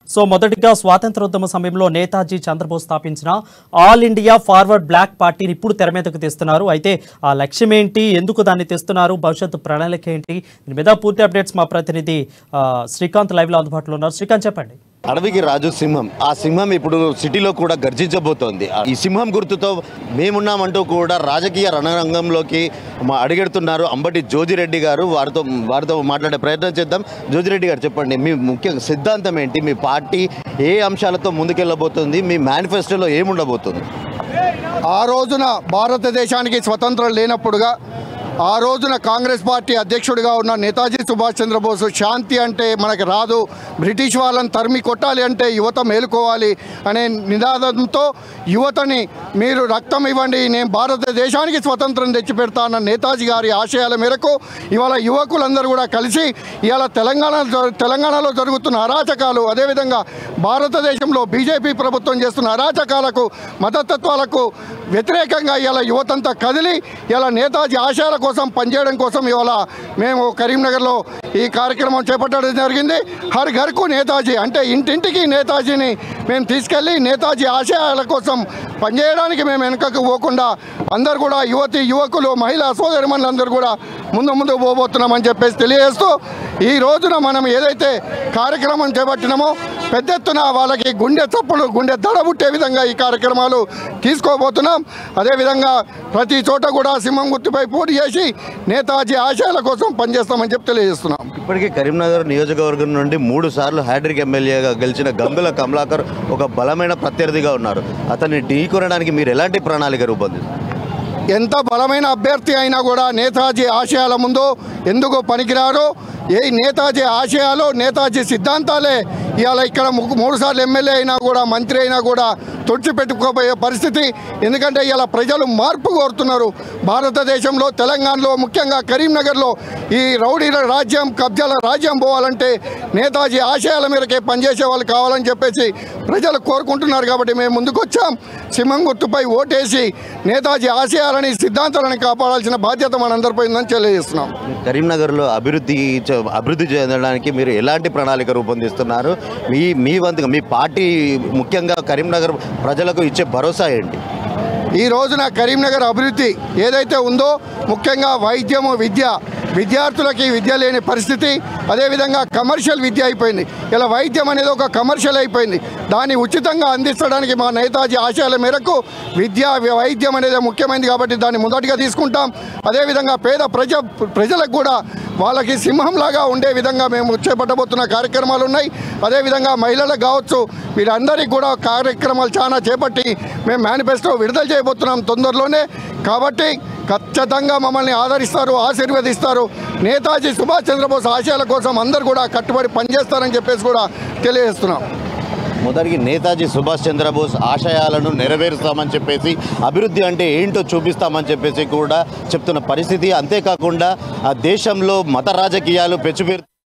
so మొదటిగా స్వాతంత్రోద్యమ సమయంలో నేతాజీ చంద్రబోస్ స్థాపించిన ఆల్ ఇండియా ఫార్వర్డ్ బ్లాక్ పార్టీని ఇప్పుడు తెర మీదకు తెస్తున్నారు అయితే ఆ లక్ష్యం ఏంటి ఎందుకు దాన్ని తెస్తున్నారు భవిష్యత్తు ప్రణాళిక ఏంటి దీని మీద పూర్తి అప్డేట్స్ మా ప్రతినిధి ఆ, శ్రీకాంత్ లైవ్లో అందుబాటులో ఉన్నారు శ్రీకాంత్ చెప్పండి అడవికి రాజు సింహం ఆ సింహం ఇప్పుడు సిటీలో కూడా గర్జించబోతోంది ఈ సింహం గుర్తుతో మేమున్నామంటూ కూడా రాజకీయ రణరంగంలోకి మా అడిగెడుతున్నారు అంబటి జోజిరెడ్డి గారు వారితో వారితో మాట్లాడే ప్రయత్నం చేద్దాం జోజిరెడ్డి గారు చెప్పండి మీ ముఖ్య సిద్ధాంతం ఏంటి మీ పార్టీ ఏ అంశాలతో ముందుకెళ్ళబోతుంది మీ మేనిఫెస్టోలో ఏముండబోతుంది ఆ రోజున భారతదేశానికి స్వతంత్రం లేనప్పుడుగా ఆ రోజున కాంగ్రెస్ పార్టీ అధ్యక్షుడిగా ఉన్న నేతాజీ సుభాష్ చంద్రబోస్ శాంతి అంటే మనకు రాదు బ్రిటిష్ వాళ్ళని తరిమి కొట్టాలి అంటే యువత మేలుకోవాలి అనే నినాదంతో యువతని మీరు రక్తం ఇవ్వండి నేను భారతదేశానికి స్వతంత్రం తెచ్చిపెడతా అన్న నేతాజీ గారి ఆశయాల మేరకు ఇవాళ యువకులందరూ కూడా కలిసి ఇవాళ తెలంగాణ తెలంగాణలో జరుగుతున్న అరాచకాలు అదేవిధంగా భారతదేశంలో బీజేపీ ప్రభుత్వం చేస్తున్న అరాచకాలకు మతతత్వాలకు వ్యతిరేకంగా ఇవాళ యువతంతా కదిలి ఇలా నేతాజీ ఆశయాల కోసం పనిచేయడం కోసం ఇవాళ మేము కరీంనగర్లో ఈ కార్యక్రమం చేపట్టడం జరిగింది హర్ ఘర్కు నేతాజీ అంటే ఇంటింటికి నేతాజీని మేము తీసుకెళ్ళి నేతాజీ ఆశయాల కోసం పనిచేయడానికి మేము వెనుకకు పోకుండా అందరు కూడా యువతి యువకులు మహిళా సోదరిమణులందరూ కూడా ముందు ముందు పోబోతున్నామని చెప్పేసి తెలియజేస్తూ ఈ రోజున మనం ఏదైతే కార్యక్రమం చేపట్టినామో పెద్ద ఎత్తున వాళ్ళకి గుండె చప్పుడు గుండె దడ పుట్టే విధంగా ఈ కార్యక్రమాలు తీసుకోబోతున్నాం అదేవిధంగా ప్రతి చోట కూడా సింహం గుర్తుపై పోటీ చేసి నేతాజీ ఆశయాల కోసం పనిచేస్తామని చెప్పి తెలియజేస్తున్నాం ఇప్పటికే కరీంనగర్ నియోజకవర్గం నుండి మూడు సార్లు హ్యాడ్రిక్ ఎమ్మెల్యేగా గెలిచిన గంగుల కమలాకర్ ఒక బలమైన ప్రత్యర్థిగా ఉన్నారు అతన్ని ఢీకొనడానికి మీరు ఎలాంటి ప్రణాళిక రూపొందిస్తారు ఎంత బలమైన అభ్యర్థి అయినా కూడా నేతాజీ ఆశయాల ముందు ఎందుకు పనికిరారో ఏ నేతాజీ ఆశయాలు నేతాజీ సిద్ధాంతాలే ఇవాళ ఇక్కడ ము- మూడు సార్లు ఎమ్మెల్యే అయినా కూడా మంత్రి అయినా కూడా తుడిచిపెట్టుకోబోయే పరిస్థితి ఎందుకంటే ఇలా ప్రజలు మార్పు కోరుతున్నారు భారతదేశంలో తెలంగాణలో ముఖ్యంగా కరీంనగర్లో ఈ రౌడీల రాజ్యం కబ్జాల రాజ్యం పోవాలంటే నేతాజీ ఆశయాల మేరకే పనిచేసే వాళ్ళు కావాలని చెప్పేసి ప్రజలు కోరుకుంటున్నారు కాబట్టి మేము ముందుకు వచ్చాం సింహం గుర్తుపై ఓటేసి నేతాజీ ఆశయాలని సిద్ధాంతాలని కాపాడాల్సిన బాధ్యత మనందరిపై ఉందని తెలియజేస్తున్నాం కరీంనగర్లో అభివృద్ధి చ- అభివృద్ధి చెందడానికి మీరు ఎలాంటి ప్రణాళిక రూపొందిస్తున్నారు మీ మీ వంతుగా మీ పార్టీ ముఖ్యంగా కరీంనగర్ ప్రజలకు ఇచ్చే భరోసా ఏంటి ఈ రోజున కరీంనగర్ అభివృద్ధి ఏదైతే ఉందో ముఖ్యంగా వైద్యము విద్య విద్యార్థులకి విద్య లేని పరిస్థితి అదేవిధంగా కమర్షియల్ విద్య అయిపోయింది ఇలా వైద్యం అనేది ఒక కమర్షియల్ అయిపోయింది దాన్ని ఉచితంగా అందించడానికి మా నేతాజీ ఆశయాల మేరకు విద్య వైద్యం అనేది ముఖ్యమైనది కాబట్టి దాన్ని మొదటిగా తీసుకుంటాం అదేవిధంగా పేద ప్రజ ప్రజలకు కూడా వాళ్ళకి సింహంలాగా ఉండే విధంగా మేము చేపట్టబోతున్న కార్యక్రమాలు ఉన్నాయి అదేవిధంగా మహిళలకు కావచ్చు వీరందరికీ కూడా కార్యక్రమాలు చాలా చేపట్టి మేము మేనిఫెస్టో విడుదల చేయబోతున్నాం తొందరలోనే కాబట్టి ఖచ్చితంగా మమ్మల్ని ఆదరిస్తారు ఆశీర్వదిస్తారు నేతాజీ సుభాష్ చంద్రబోస్ ఆశయాల కోసం అందరూ కూడా కట్టుబడి పనిచేస్తారని చెప్పేసి కూడా తెలియజేస్తున్నాం మొదటికి నేతాజీ సుభాష్ చంద్రబోస్ ఆశయాలను నెరవేరుస్తామని చెప్పేసి అభివృద్ధి అంటే ఏంటో చూపిస్తామని చెప్పేసి కూడా చెప్తున్న పరిస్థితి అంతేకాకుండా ఆ దేశంలో మత రాజకీయాలు పెచ్చుపేరు